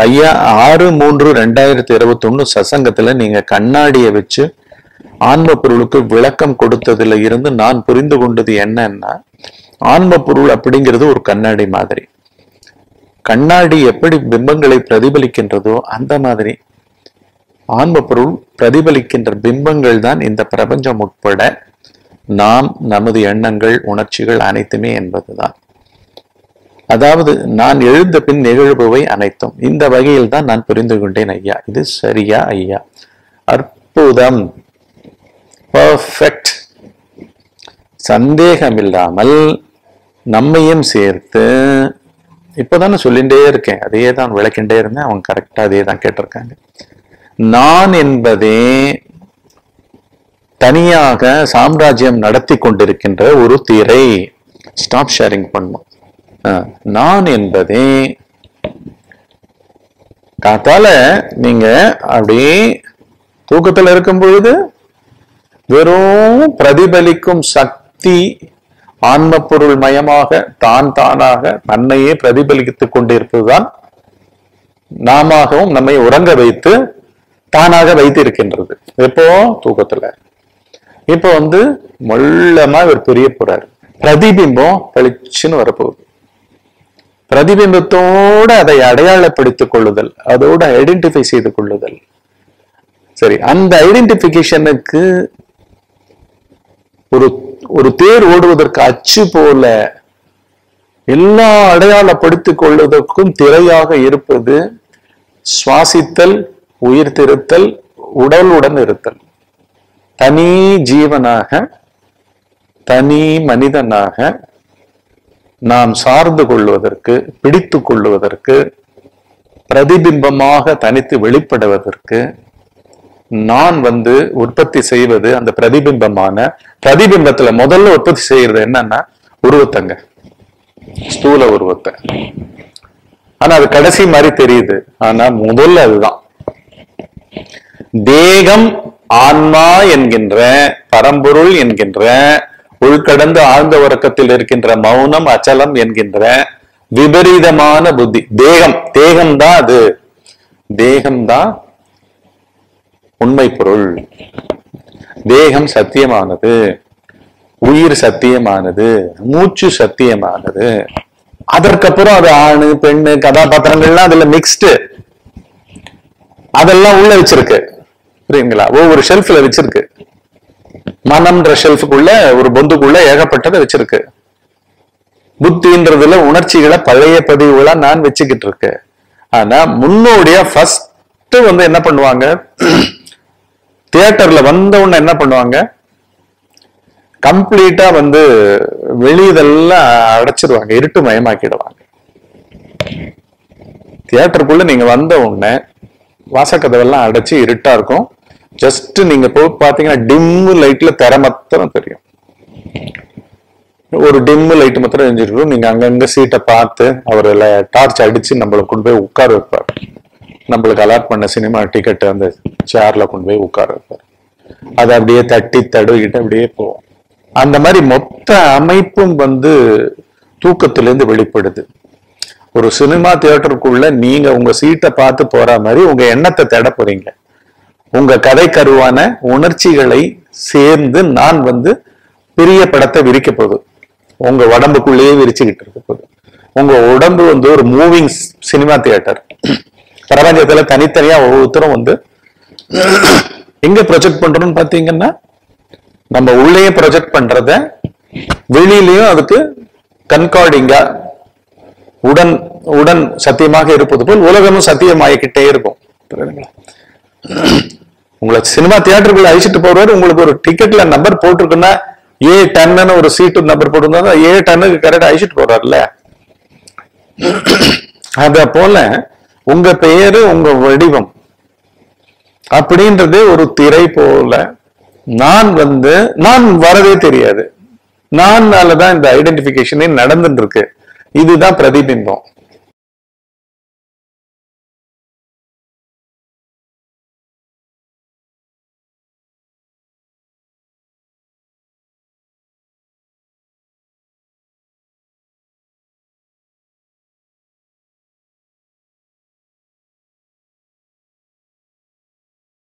ஐயா ஆறு மூன்று ரெண்டாயிரத்தி இருபத்தி ஒண்ணு சசங்கத்துல நீங்க கண்ணாடியை வச்சு ஆன்ம பொருளுக்கு விளக்கம் கொடுத்ததுல இருந்து நான் புரிந்து கொண்டது என்னன்னா ஆன்ம பொருள் அப்படிங்கிறது ஒரு கண்ணாடி மாதிரி கண்ணாடி எப்படி பிம்பங்களை பிரதிபலிக்கின்றதோ அந்த மாதிரி ஆன்ம பொருள் பிரதிபலிக்கின்ற பிம்பங்கள் தான் இந்த பிரபஞ்சம் உட்பட நாம் நமது எண்ணங்கள் உணர்ச்சிகள் அனைத்துமே என்பதுதான் அதாவது நான் எழுந்த பின் நிகழ்பவை அனைத்தும் இந்த வகையில் தான் நான் புரிந்து கொண்டேன் ஐயா இது சரியா ஐயா அற்புதம் பர்ஃபெக்ட் சந்தேகமில்லாமல் நம்மையும் சேர்த்து இப்பதானே சொல்லிட்டே இருக்கேன் அதே தான் விளக்கின்றே இருந்தேன் அவங்க கரெக்டா அதே தான் கேட்டிருக்காங்க நான் என்பதே தனியாக சாம்ராஜ்யம் நடத்தி கொண்டிருக்கின்ற ஒரு திரை ஸ்டாப் ஷேரிங் பண்ணும் அஹ், நான் என்பதே காத்தால நீங்க அப்படியே தூக்கத்துல இருக்கும் பொழுது வெறும் பிரதிபலிக்கும் சக்தி ஆன்ம பொருள் மயமாக தான் தானாக தன்னையே பிரதிபலித்துக் கொண்டிருப்பதுதான் நாமாகவும் நம்மை உறங்க வைத்து தானாக வைத்திருக்கின்றது எப்போ தூக்கத்துல இப்போ வந்து மொள்ளமா இவர் பெரிய போறாரு பிரதிபிம்பம் பளிச்சுன்னு வரப்போகுது பிரதிபிம்பத்தோட அதை அடையாளப்படுத்திக் கொள்ளுதல் அதோட ஐடென்டிஃபை செய்து கொள்ளுதல் சரி அந்த ஐடென்டிபிகேஷனுக்கு ஒரு ஒரு தேர் ஓடுவதற்கு அச்சு போல எல்லா அடையாளப்படுத்திக் கொள்வதற்கும் திரையாக இருப்பது சுவாசித்தல் உயிர் திருத்தல் உடலுடன் இருத்தல் தனி ஜீவனாக தனி மனிதனாக நாம் சார்ந்து கொள்வதற்கு பிடித்து கொள்வதற்கு பிரதிபிம்பமாக தனித்து வெளிப்படுவதற்கு நான் வந்து உற்பத்தி செய்வது அந்த பிரதிபிம்பமான பிரதிபிம்பத்துல முதல்ல உற்பத்தி செய்யறது என்னன்னா உருவத்தங்க ஸ்தூல உருவத்தை ஆனா அது கடைசி மாதிரி தெரியுது ஆனா முதல்ல அதுதான் தேகம் ஆன்மா என்கின்ற பரம்பொருள் என்கின்ற உள்கடந்து ஆழ்ந்த உறக்கத்தில் இருக்கின்ற மௌனம் அச்சலம் என்கின்ற விபரீதமான புத்தி தேகம் தேகம் தான் அது தேகம்தான் உண்மை பொருள் தேகம் சத்தியமானது உயிர் சத்தியமானது மூச்சு சத்தியமானது அதற்கப்புறம் அது ஆணு பெண்ணு கதாபாத்திரங்கள்லாம் அதுல மிக்ஸ்டு அதெல்லாம் உள்ள வச்சிருக்கு புரியுங்களா ஒவ்வொரு ஷெல்ஃப்ல வச்சிருக்கு மனம்ன்ற ஷெல்ஃபுக்குள்ள ஒரு பொந்துக்குள்ள ஏகப்பட்டதை வச்சிருக்கு புத்தின்றதுல உணர்ச்சிகளை பழைய பதிவுகளா நான் வச்சுக்கிட்டு இருக்கேன் ஆனா முன்னோடியா ஃபர்ஸ்ட் வந்து என்ன பண்ணுவாங்க தியேட்டர்ல வந்த உடனே என்ன பண்ணுவாங்க கம்ப்ளீட்டா வந்து வெளியதெல்லாம் அடைச்சிருவாங்க இருட்டு மயமாக்கிடுவாங்க தியேட்டருக்குள்ள நீங்க வந்த உடனே வாசக்கதவெல்லாம் அடைச்சு இருட்டா இருக்கும் ஜஸ்ட் நீங்க போய் பாத்தீங்கன்னா டிம்மு லைட்ல திரை மாத்திரம் தெரியும் ஒரு டிம்மு லைட் மாத்திரம் எரிஞ்சிருக்கும் நீங்க அங்கங்க சீட்டை பார்த்து அவர் டார்ச் அடிச்சு நம்மளை கொண்டு போய் உட்கார வைப்பார் நம்மளுக்கு அலாட் பண்ண சினிமா டிக்கெட் அந்த சேர்ல கொண்டு போய் உட்கார வைப்பார் அதை அப்படியே தட்டி தடவிக்கிட்டு அப்படியே போவோம் அந்த மாதிரி மொத்த அமைப்பும் வந்து தூக்கத்திலிருந்து வெளிப்படுது ஒரு சினிமா தியேட்டருக்குள்ள நீங்க உங்க சீட்டை பார்த்து போற மாதிரி உங்க எண்ணத்தை தேட போறீங்க உங்க கதை கருவான உணர்ச்சிகளை சேர்ந்து நான் வந்து பெரிய படத்தை விரிக்க போகுது உங்க உடம்புக்குள்ளேயே விரிச்சுக்கிட்டு இருக்க போகுது உங்க உடம்பு வந்து ஒரு மூவிங் சினிமா தியேட்டர் பிரபஞ்சத்துல தனித்தனியா ஒவ்வொருத்தரும் வந்து எங்க ப்ரொஜெக்ட் பண்றோம்னு பாத்தீங்கன்னா நம்ம உள்ளேயே ப்ரொஜெக்ட் பண்றத வெளியிலயும் அதுக்கு கன்கார்டிங்கா உடன் உடன் சத்தியமாக இருப்பது போல் உலகமும் சத்தியமாகிக்கிட்டே இருக்கும் புரியுதுங்களா? உங்களை சினிமா தியேட்டருக்குள்ள அழிச்சிட்டு போறவர் உங்களுக்கு ஒரு டிக்கெட்ல நம்பர் போட்டிருக்குன்னா ஏ டன்னு ஒரு சீட்டு நம்பர் போட்டிருந்தா ஏ டன்னுக்கு கரெக்டா அழிச்சிட்டு போறாருல்ல அத போல உங்க பெயரு உங்க வடிவம் அப்படின்றது ஒரு திரை போல நான் வந்து நான் வரவே தெரியாது நான்னாலதான் இந்த ஐடென்டிபிகேஷனே நடந்துட்டு இருக்கு இதுதான் பிரதிபிம்பம்